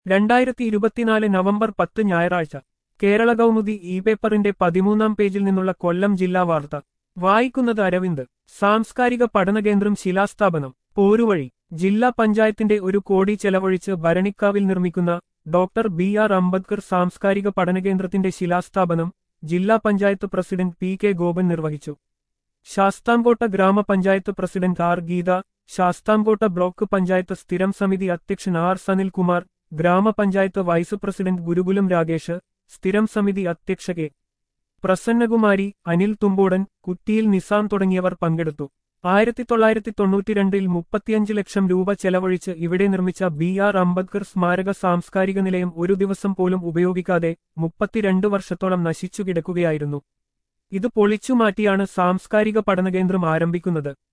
രണ്ടായിരത്തി ഇരുപത്തിനാല് നവംബർ പത്ത് ഞായറാഴ്ച കേരള കൗമുദി ഇ പേപ്പറിന്റെ പതിമൂന്നാം പേജിൽ നിന്നുള്ള കൊല്ലം ജില്ലാ വാർത്ത വായിക്കുന്നത് അരവിന്ദ് സാംസ്കാരിക പഠനകേന്ദ്രം ശിലാസ്ഥാപനം പോരുവഴി ജില്ലാ പഞ്ചായത്തിന്റെ ഒരു കോടി ചെലവഴിച്ച് ഭരണിക്കാവിൽ നിർമ്മിക്കുന്ന ഡോക്ടർ ബി ആർ അംബേദ്കർ സാംസ്കാരിക പഠനകേന്ദ്രത്തിന്റെ ശിലാസ്ഥാപനം ജില്ലാ panchayat president P K Gopan നിർവഹിച്ചു ശാസ്താംകോട്ട ഗ്രാമപഞ്ചായത്ത് president R Geetha Sasthamkotta block panchayat സ്ഥിരം സമിതി അധ്യക്ഷൻ ആർ സനിൽകുമാർ ഗ്രാമപഞ്ചായത്ത് വൈസ് പ്രസിഡന്റ് ഗുരുകുലം രാഗേഷ് സ്ഥിരം സമിതി അധ്യക്ഷ കെ പ്രസന്നകുമാരി അനിൽ തുമ്പോടൻ കുറ്റിയിൽ നിസാം തുടങ്ങിയവർ പങ്കെടുത്തു ആയിരത്തി തൊള്ളായിരത്തി തൊണ്ണൂറ്റിരണ്ടിൽ മുപ്പത്തിയഞ്ച് ലക്ഷം രൂപ ചെലവഴിച്ച് ഇവിടെ നിർമ്മിച്ച ബി ആർ അംബേദ്കർ സ്മാരക സാംസ്കാരിക നിലയം ഒരു ദിവസം പോലും ഉപയോഗിക്കാതെ മുപ്പത്തിരണ്ട് വർഷത്തോളം നശിച്ചു കിടക്കുകയായിരുന്നു ഇത് പൊളിച്ചുമാറ്റിയാണ് സാംസ്കാരിക പഠനകേന്ദ്രം ആരംഭിക്കുന്നത്